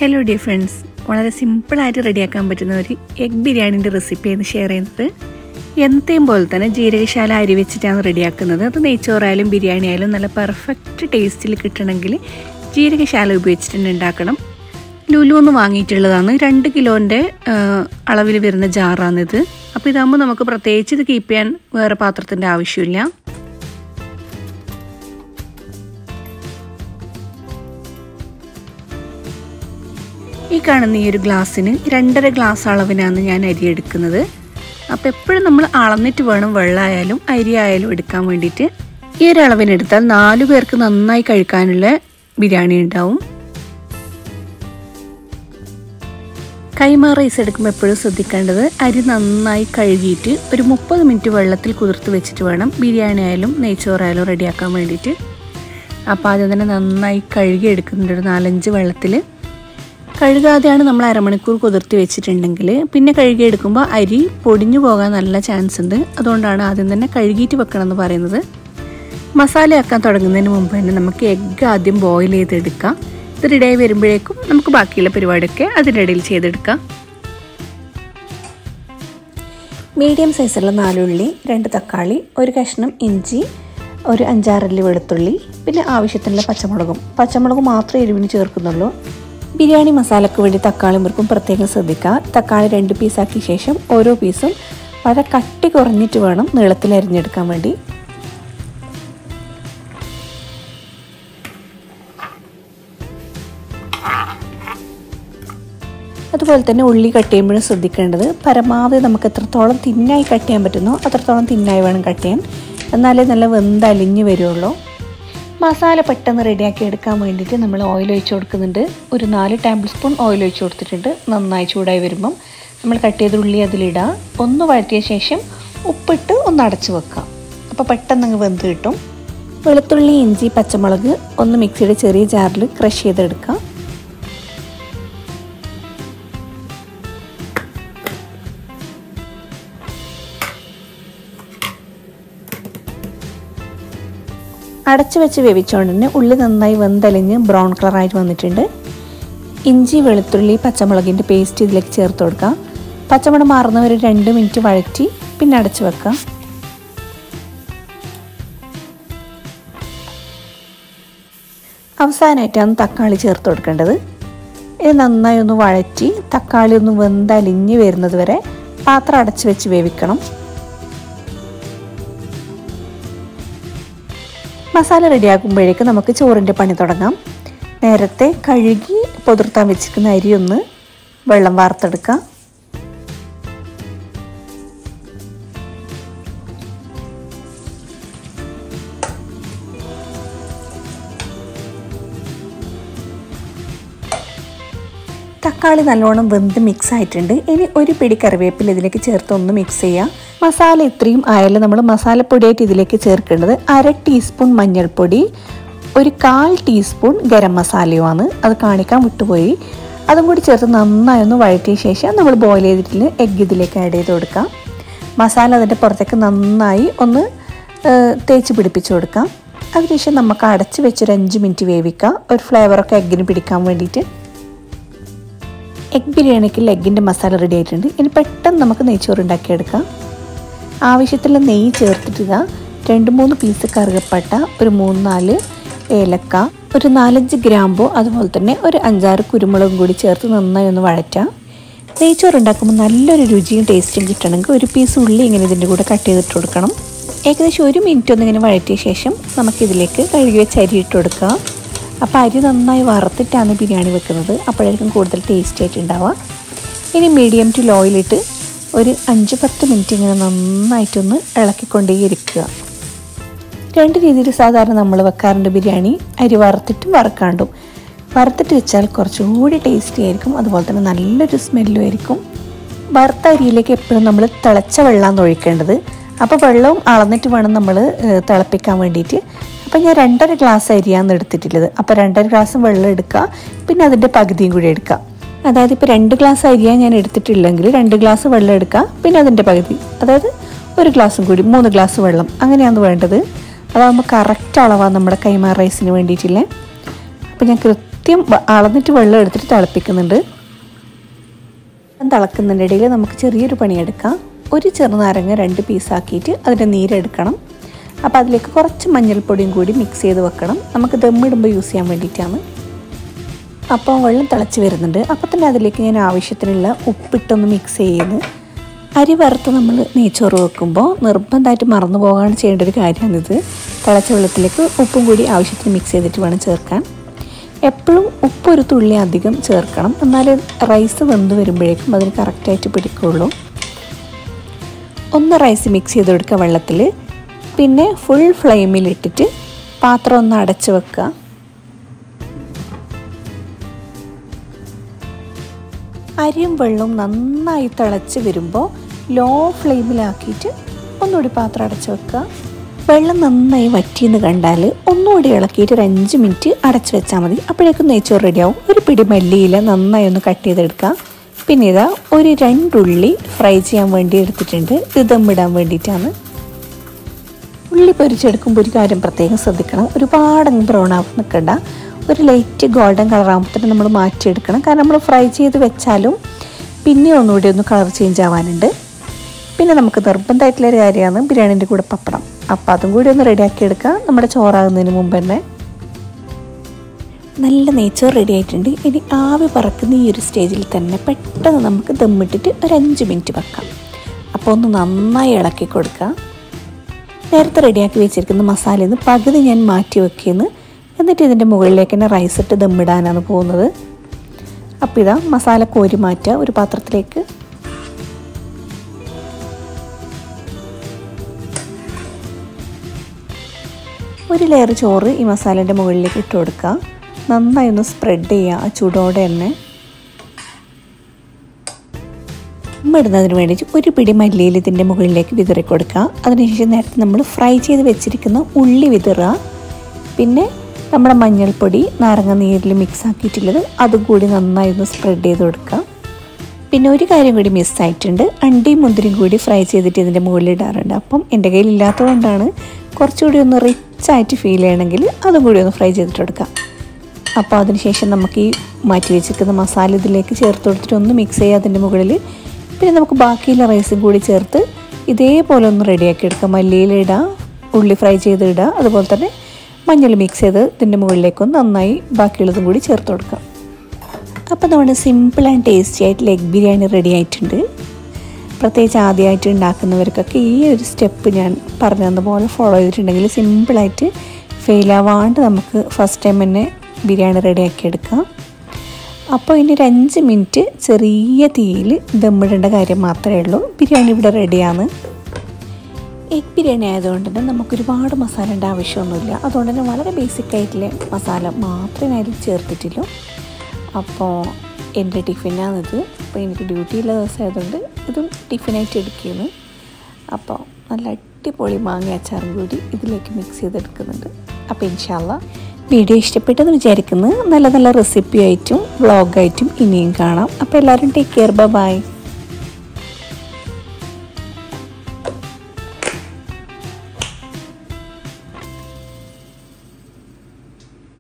hello dear friends വളരെ സിമ്പിളായിട്ട് റെഡിയാക്കാൻ പറ്റുന്ന ഒരു എഗ് ബിരിയാണിൻ്റെ റെസിപ്പിയാണ് ഷെയർ ചെയ്യുന്നത് എന്നത്തെയും പോലെ തന്നെ ജീരകശാല അരി വെച്ചിട്ടാണ് റെഡിയാക്കുന്നത് അത് നെയ്ച്ചോറായാലും ബിരിയാണി ആയാലും നല്ല പെർഫെക്റ്റ് ടേസ്റ്റിൽ കിട്ടണമെങ്കിൽ ജീരകശാല ഉപയോഗിച്ചിട്ട് തന്നെ ഉണ്ടാക്കണം ലുലു ഒന്ന് വാങ്ങിയിട്ടുള്ളതാണ് രണ്ട് കിലോൻ്റെ അളവിൽ വരുന്ന ജാറാണിത് അപ്പോൾ ഇതാകുമ്പോൾ നമുക്ക് പ്രത്യേകിച്ച് ഇത് കീപ്പ് ചെയ്യാൻ വേറെ പാത്രത്തിൻ്റെ ആവശ്യമില്ല ഈ കാണുന്ന ഈ ഒരു ഗ്ലാസ്സിന് രണ്ടര ഗ്ലാസ് അളവിനാണ് ഞാൻ അരി എടുക്കുന്നത് അപ്പോൾ എപ്പോഴും നമ്മൾ അളന്നിട്ട് വേണം വെള്ളമായാലും അരി ആയാലും എടുക്കാൻ വേണ്ടിയിട്ട് ഈ ഒരു അളവിനെടുത്താൽ നാലു പേർക്ക് നന്നായി കഴിക്കാനുള്ള ബിരിയാണി ഉണ്ടാവും കൈമാ റൈസ് എടുക്കുമ്പോൾ എപ്പോഴും ശ്രദ്ധിക്കേണ്ടത് അരി നന്നായി കഴുകിയിട്ട് ഒരു മുപ്പത് മിനിറ്റ് വെള്ളത്തിൽ കുതിർത്ത് വെച്ചിട്ട് വേണം ബിരിയാണി ആയാലും നെയ്ച്ചോറായാലും റെഡിയാക്കാൻ വേണ്ടിയിട്ട് അപ്പോൾ ആദ്യം തന്നെ നന്നായി കഴുകി എടുക്കുന്നുണ്ട് ഒരു നാലഞ്ച് വെള്ളത്തിൽ കഴുകാതെയാണ് നമ്മൾ അരമണിക്കൂർ കുതിർത്തി വെച്ചിട്ടുണ്ടെങ്കിൽ പിന്നെ കഴുകിയെടുക്കുമ്പോൾ അരി പൊടിഞ്ഞു പോകാൻ നല്ല ചാൻസ് ഉണ്ട് അതുകൊണ്ടാണ് ആദ്യം തന്നെ കഴുകിയിട്ട് വെക്കണം എന്ന് പറയുന്നത് മസാലയാക്കാൻ തുടങ്ങുന്നതിന് മുമ്പ് തന്നെ നമുക്ക് എഗ്ഗ് ആദ്യം ബോയിൽ ചെയ്തെടുക്കാം ഇത് റെഡിയായി വരുമ്പോഴേക്കും നമുക്ക് ബാക്കിയുള്ള പരിപാടിയൊക്കെ അതിൻ്റെ ഇടയിൽ ചെയ്തെടുക്കാം മീഡിയം സൈസുള്ള നാലുള്ളി രണ്ട് തക്കാളി ഒരു കഷ്ണം ഇഞ്ചി ഒരു അഞ്ചാറല്ലി വെളുത്തുള്ളി പിന്നെ ആവശ്യത്തിനുള്ള പച്ചമുളകും പച്ചമുളക് മാത്രമേ എരിവിന് ചേർക്കുന്നുള്ളൂ ബിരിയാണി മസാലയ്ക്ക് വേണ്ടി തക്കാളി മുറുക്കും പ്രത്യേകം ശ്രദ്ധിക്കുക തക്കാളി രണ്ട് പീസാക്കിയ ശേഷം ഓരോ പീസും വളരെ കട്ടി കുറഞ്ഞിട്ട് വേണം നീളത്തിൽ അരിഞ്ഞെടുക്കാൻ വേണ്ടി അതുപോലെ തന്നെ ഉള്ളി കട്ട് ചെയ്യുമ്പോഴും ശ്രദ്ധിക്കേണ്ടത് പരമാവധി നമുക്ക് എത്രത്തോളം തിന്നായി കട്ട് ചെയ്യാൻ പറ്റുന്നോ അത്രത്തോളം തിന്നായി വേണം കട്ട് ചെയ്യാൻ എന്നാലേ നല്ല വെന്തലിഞ്ഞ് വരുള്ളൂ മസാല പെട്ടെന്ന് റെഡിയാക്കി എടുക്കാൻ വേണ്ടിയിട്ട് നമ്മൾ ഓയിൽ ഒഴിച്ച് കൊടുക്കുന്നുണ്ട് ഒരു നാല് ടേബിൾ സ്പൂൺ ഓയിൽ ഒഴിച്ച് കൊടുത്തിട്ടുണ്ട് നന്നായി ചൂടായി വരുമ്പം നമ്മൾ കട്ട് ചെയ്ത ഉള്ളി അതിലിടുക ഒന്ന് വഴറ്റിയ ശേഷം ഉപ്പിട്ട് ഒന്ന് അടച്ചു വെക്കാം അപ്പോൾ പെട്ടെന്ന് അങ്ങ് വെന്ത് കിട്ടും വെളുത്തുള്ളി ഇഞ്ചി പച്ചമുളക് ഒന്ന് മിക്സിയുടെ ചെറിയ ജാറിൽ ക്രഷ് ചെയ്തെടുക്കാം അടച്ചു വെച്ച് വേവിച്ചുകൊണ്ട് തന്നെ ഉള്ളി നന്നായി വെന്തലിഞ്ഞ് ബ്രൗൺ കളറായിട്ട് വന്നിട്ടുണ്ട് ഇഞ്ചി വെളുത്തുള്ളി പച്ചമുളകിൻ്റെ പേസ്റ്റ് ഇതിലേക്ക് ചേർത്ത് കൊടുക്കാം പച്ചമുളക് മാറുന്ന ഒരു രണ്ട് മിനിറ്റ് വഴറ്റി പിന്നെ അടച്ചു വെക്കാം അവസാനമായിട്ടാണ് തക്കാളി ചേർത്ത് കൊടുക്കേണ്ടത് ഇത് നന്നായി ഒന്ന് വഴറ്റി തക്കാളി ഒന്ന് വെന്തലിഞ്ഞ് വരുന്നത് വരെ പാത്രം അടച്ചു വെച്ച് വേവിക്കണം മസാല റെഡിയാക്കുമ്പോഴേക്ക് നമുക്ക് ചോറിൻ്റെ പണി തുടങ്ങാം നേരത്തെ കഴുകി പൊതിർത്താൻ വെച്ചിരിക്കുന്ന അരി ഒന്ന് വെള്ളം വാർത്തെടുക്കാം തക്കാളി നല്ലോണം വെന്ത് മിക്സ് ആയിട്ടുണ്ട് ഇനി ഒരു പിടി കറിവേപ്പില ഇതിലേക്ക് ചേർത്ത് ഒന്ന് മിക്സ് ചെയ്യാം മസാല ഇത്രയും ആയാലും നമ്മൾ മസാലപ്പൊടിയായിട്ട് ഇതിലേക്ക് ചേർക്കേണ്ടത് അര ടീസ്പൂൺ മഞ്ഞൾപ്പൊടി ഒരു കാൽ ടീസ്പൂൺ ഗരം മസാലയുമാണ് അത് കാണിക്കാൻ വിട്ടുപോയി അതും കൂടി ചേർത്ത് നന്നായി ഒന്ന് വഴറ്റിയ ശേഷം നമ്മൾ ബോയിൽ ചെയ്തിട്ട് എഗ്ഗ് ഇതിലേക്ക് ആഡ് ചെയ്ത് കൊടുക്കാം മസാല അതിൻ്റെ പുറത്തേക്ക് നന്നായി ഒന്ന് തേച്ച് പിടിപ്പിച്ച് കൊടുക്കാം അതിനുശേഷം നമുക്ക് അടച്ച് വെച്ചൊരു അഞ്ച് മിനിറ്റ് വേവിക്കാം ഒരു ഫ്ലേവറൊക്കെ എഗ്ഗിന് പിടിക്കാൻ വേണ്ടിയിട്ട് എഗ് ബിരിയാണിക്ക് ലെഗിൻ്റെ മസാല റെഡി ആയിട്ടുണ്ട് ഇനി പെട്ടെന്ന് നമുക്ക് നെയ്ച്ചോറ് ഉണ്ടാക്കിയെടുക്കാം ആവശ്യത്തിലുള്ള നെയ്യ് ചേർത്തിട്ടുക രണ്ട് മൂന്ന് പീസ് കറുകപ്പട്ട ഒരു മൂന്ന് നാല് ഏലക്ക ഒരു നാലഞ്ച് ഗ്രാമ്പോ അതുപോലെ തന്നെ ഒരു അഞ്ചാറ് കുരുമുളകും കൂടി ചേർത്ത് നന്നായി ഒന്ന് വഴറ്റാം നെയ്ച്ചോറ് ഉണ്ടാക്കുമ്പോൾ നല്ലൊരു രുചിയും ടേസ്റ്റും കിട്ടണമെങ്കിൽ ഒരു പീസ് ഉള്ളി ഇങ്ങനെ ഇതിൻ്റെ കൂടെ കട്ട് ചെയ്തിട്ട് കൊടുക്കണം ഏകദേശം ഒരു മിനിറ്റ് ഒന്നിങ്ങനെ വഴറ്റിയ ശേഷം നമുക്കിതിലേക്ക് കഴുകി വെച്ച് അരി ഇട്ട് കൊടുക്കാം അപ്പോൾ അരി നന്നായി വറുത്തിട്ടാണ് ബിരിയാണി വെക്കുന്നത് അപ്പോഴായിരിക്കും കൂടുതൽ ടേസ്റ്റ് ആയിട്ട് ഉണ്ടാവുക ഇനി മീഡിയം ടു ലോയിലിട്ട് ഒരു അഞ്ച് പത്ത് മിനിറ്റ് ഇങ്ങനെ നന്നായിട്ടൊന്ന് ഇളക്കിക്കൊണ്ടേയിരിക്കുക രണ്ട് രീതിയിൽ സാധാരണ നമ്മൾ വെക്കാറുണ്ട് ബിരിയാണി അരി വറുത്തിട്ടും വറുക്കാണ്ടും വറുത്തിട്ട് വെച്ചാൽ കുറച്ചുകൂടി ടേസ്റ്റി ആയിരിക്കും അതുപോലെ തന്നെ നല്ലൊരു സ്മെല്ലും ആയിരിക്കും വറുത്ത അരിയിലേക്ക് എപ്പോഴും നമ്മൾ തിളച്ച വെള്ളമാണ് ഒഴിക്കേണ്ടത് അപ്പോൾ വെള്ളവും അളന്നിട്ട് വേണം നമ്മൾ തിളപ്പിക്കാൻ വേണ്ടിയിട്ട് അപ്പം ഞാൻ രണ്ടര ഗ്ലാസ് അരിയാണ് എടുത്തിട്ടുള്ളത് അപ്പോൾ രണ്ടര ഗ്ലാസ് വെള്ളം എടുക്കുക പിന്നെ അതിൻ്റെ പകുതിയും കൂടി എടുക്കുക അതായത് ഇപ്പോൾ രണ്ട് ഗ്ലാസ് അരിയാണ് ഞാൻ എടുത്തിട്ടില്ലെങ്കിൽ രണ്ട് ഗ്ലാസ് വെള്ളം എടുക്കുക പിന്നെ അതിൻ്റെ പകുതി അതായത് ഒരു ഗ്ലാസും കൂടി മൂന്ന് ഗ്ലാസ് വെള്ളം അങ്ങനെയാണ് വേണ്ടത് അതാകുമ്പോൾ കറക്റ്റ് അളവാണ് നമ്മുടെ കൈമാ റൈസിന് വേണ്ടിയിട്ടില്ലേ അപ്പോൾ ഞാൻ കൃത്യം കൃത്യം വ- അളന്നിട്ട് വെള്ളം എടുത്തിട്ട് തിളപ്പിക്കുന്നുണ്ട് തിളക്കുന്നതിൻ്റെ ഇടയിൽ നമുക്ക് ചെറിയൊരു പണിയെടുക്കാം ഒരു ചെറുനാരങ്ങ രണ്ട് പീസാക്കിയിട്ട് അതിൻ്റെ നീരെടുക്കണം അപ്പോൾ അതിലേക്ക് കുറച്ച് മഞ്ഞൾപ്പൊടിയും കൂടി മിക്സ് ചെയ്ത് വെക്കണം നമുക്ക് ദമ്മിടുമ്പോൾ യൂസ് ചെയ്യാൻ വേണ്ടിയിട്ടാണ് അപ്പോൾ വെള്ളം തിളച്ച് വരുന്നുണ്ട് അപ്പോൾ തന്നെ അതിലേക്ക് ഞാൻ ആവശ്യത്തിനുള്ള ഉപ്പിട്ടൊന്ന് മിക്സ് ചെയ്യുന്നു അരി വറുത്ത് നമ്മൾ നെയ്ച്ചോറ് വെക്കുമ്പോൾ നിർബന്ധമായിട്ട് മറന്നു പോകാണ്ട് ചെയ്യേണ്ട ഒരു കാര്യമാണിത് തിളച്ച വെള്ളത്തിലേക്ക് ഉപ്പും കൂടി ആവശ്യത്തിന് മിക്സ് ചെയ്തിട്ട് വേണം ചേർക്കാൻ എപ്പോഴും ഉപ്പ് ഒരു തുള്ളി അധികം ചേർക്കണം എന്നാൽ റൈസ് വെന്ത് വരുമ്പോഴേക്കും അതിന് കറക്റ്റായിട്ട് പിടിക്കുള്ളൂ ഒന്ന് റൈസ് മിക്സ് ചെയ്ത് കൊടുക്കുക വെള്ളത്തിൽ പിന്നെ ഫുൾ ഫ്ലെയിമിലിട്ടിട്ട് പാത്രം ഒന്ന് അടച്ച് വെക്കുക അരിയും വെള്ളവും നന്നായി തിളച്ച് വരുമ്പോൾ ലോ ഫ്ലെയിമിലാക്കിയിട്ട് ഒന്നുകൂടി പാത്രം അടച്ച് വെക്കുക വെള്ളം നന്നായി വറ്റിയെന്ന് കണ്ടാൽ ഒന്നുകൂടി ഇളക്കിയിട്ട് ഒരു അഞ്ച് മിനിറ്റ് അടച്ച് വെച്ചാൽ മതി അപ്പോഴേക്കും നെയ്ച്ചോറ് റെഡിയാവും ഒരു പിടി മല്ലിയില നന്നായി ഒന്ന് കട്ട് ചെയ്തെടുക്കുക പിന്നെ ഇതാ ഒരു രണ്ടുള്ളി ഫ്രൈ ചെയ്യാൻ വേണ്ടി എടുത്തിട്ടുണ്ട് ഇത് ദമ്മിടാൻ വേണ്ടിയിട്ടാണ് ഉള്ളി പൊരിച്ചെടുക്കുമ്പോൾ ഒരു കാര്യം പ്രത്യേകം ശ്രദ്ധിക്കണം ഒരുപാടങ്ങ് ബ്രൗൺ ആവാൻ നിൽക്കണ്ട ഒരു ലൈറ്റ് ഗോൾഡൻ കളർ ആകുമ്പോൾ നമ്മൾ മാറ്റിയെടുക്കണം കാരണം നമ്മൾ ഫ്രൈ ചെയ്ത് വെച്ചാലും പിന്നെ ഒന്നുകൂടി ഒന്ന് കളർ ചേഞ്ച് ആവാനുണ്ട് പിന്നെ നമുക്ക് നിർബന്ധമായിട്ടുള്ള ഒരു കാര്യമാണ് ബിരിയാണീൻ്റെ കൂടെ പപ്പടം അപ്പോൾ അതും കൂടി ഒന്ന് റെഡിയാക്കി എടുക്കുക നമ്മുടെ ചോറാകുന്നതിന് മുമ്പ് തന്നെ നല്ല നെയ്ച്ചോറ് റെഡി ആയിട്ടുണ്ട് ഇനി ആവി പറക്കുന്ന ഈ ഒരു സ്റ്റേജിൽ തന്നെ പെട്ടെന്ന് നമുക്ക് ദമ്മിട്ടിട്ട് ഒരു അഞ്ച് മിനിറ്റ് വെക്കാം അപ്പോൾ ഒന്ന് നന്നായി ഇളക്കി കൊടുക്കുക നേരത്തെ റെഡിയാക്കി വെച്ചിരിക്കുന്ന മസാലയിൽ നിന്ന് പകുതി ഞാൻ മാറ്റി വെക്കുന്നു എന്നിട്ട് ഇതിൻ്റെ മുകളിലേക്ക് തന്നെ റൈസ് ഇട്ട് ദമ്മിടാനാണ് പോകുന്നത് അപ്പോൾ ഇതാ മസാല കോരി മാറ്റുക ഒരു പാത്രത്തിലേക്ക് ഒരു ലെയർ ചോറ് ഈ മസാലേൻ്റെ മുകളിലേക്ക് ഇട്ട് കൊടുക്കുക നന്നായി ഒന്ന് സ്പ്രെഡ് ചെയ്യുക ആ ചൂടോടെ തന്നെ ഇടുന്നതിന് വേണ്ടി ഒരു പിടി മല്ലിയിൽ ഇതിൻ്റെ മുകളിലേക്ക് വിതറി കൊടുക്കുക അതിനുശേഷം നേരത്തെ നമ്മൾ ഫ്രൈ ചെയ്ത് വെച്ചിരിക്കുന്ന ഉള്ളി വിതറുക പിന്നെ നമ്മുടെ മഞ്ഞൾപ്പൊടി നാരങ്ങ നീരിൽ മിക്സ് ആക്കിയിട്ടുള്ളത് അതും കൂടി നന്നായി ഒന്ന് സ്പ്രെഡ് ചെയ്ത് കൊടുക്കുക പിന്നെ ഒരു കാര്യം കൂടി മിസ്സായിട്ടുണ്ട് അണ്ടിയും മുന്തിരിയും കൂടി ഫ്രൈ ചെയ്തിട്ട് ഇതിൻ്റെ മുകളിൽ ഇടാറുണ്ട് അപ്പം എൻ്റെ കയ്യിൽ ഇല്ലാത്തതുകൊണ്ടാണ് കുറച്ചുകൂടി ഒന്ന് റിച്ച് ആയിട്ട് ഫീൽ ചെയ്യണമെങ്കിൽ അതും കൂടി ഒന്ന് ഫ്രൈ ചെയ്തിട്ട് കൊടുക്കാം അപ്പോൾ അതിനുശേഷം നമുക്ക് ഈ മാറ്റി വെച്ചിരിക്കുന്ന മസാല ഇതിലേക്ക് ചേർത്ത് കൊടുത്തിട്ട് ഒന്ന് മിക്സ് ചെയ്യുക അതിൻ്റെ മുകളിൽ പിന്നെ നമുക്ക് ബാക്കിയുള്ള റൈസും കൂടി ചേർത്ത് ഇതേപോലെ ഒന്ന് റെഡിയാക്കി എടുക്കാം മല്ലിയിലിടുക ഉള്ളി ഫ്രൈ ചെയ്ത് ഇടുക അതുപോലെ തന്നെ മഞ്ഞൾ മിക്സ് ചെയ്ത് ഇതിൻ്റെ മുകളിലേക്കൊന്ന് നന്നായി ബാക്കിയുള്ളതും കൂടി ചേർത്ത് കൊടുക്കാം അപ്പോൾ നമ്മുടെ സിമ്പിൾ ആൻഡ് ടേസ്റ്റി ആയിട്ട് ലെഗ് ബിരിയാണി റെഡി ആയിട്ടുണ്ട് പ്രത്യേകിച്ച് ആദ്യമായിട്ട് ഉണ്ടാക്കുന്നവർക്കൊക്കെ ഈ ഒരു സ്റ്റെപ്പ് ഞാൻ പറഞ്ഞു തന്ന പോലെ ഫോളോ ചെയ്തിട്ടുണ്ടെങ്കിൽ സിമ്പിളായിട്ട് ഫെയിലാവാണ്ട് നമുക്ക് ഫസ്റ്റ് ടൈം തന്നെ ബിരിയാണി റെഡിയാക്കി എടുക്കാം അപ്പോൾ ഇനി ഒരു അഞ്ച് മിനിറ്റ് ചെറിയ തീയിൽ ദമ്മിടേണ്ട കാര്യം മാത്രമേ ഉള്ളൂ ബിരിയാണി ഇവിടെ റെഡിയാണ് എഗ് ബിരിയാണി ആയതുകൊണ്ട് തന്നെ നമുക്ക് ഒരുപാട് മസാലേൻ്റെ ആവശ്യമൊന്നുമില്ല അതുകൊണ്ട് തന്നെ വളരെ ബേസിക് ആയിട്ടുള്ള മസാല മാത്രമേ അതിൽ ചേർത്തിട്ടുള്ളൂ അപ്പോൾ എൻ്റെ ടിഫിനാണിത് അപ്പോൾ എനിക്ക് ഡ്യൂട്ടിയുള്ള ദിവസമായതുകൊണ്ട് ഇതും ടിഫിനായിട്ട് എടുക്കുന്നു അപ്പോൾ നല്ല അടിപൊളി മാങ്ങ അച്ചാറും കൂടി ഇതിലേക്ക് മിക്സ് ചെയ്തെടുക്കുന്നുണ്ട് അപ്പോൾ ഇൻഷാല്ല വീഡിയോ ഇഷ്ടപ്പെട്ടെന്ന് വിചാരിക്കുന്നു നല്ല നല്ല റെസിപ്പി ആയിട്ടും വ്ളോഗായിട്ടും ഇനിയും കാണാം അപ്പോൾ എല്ലാവരും ടേക്ക് കെയർ ബൈ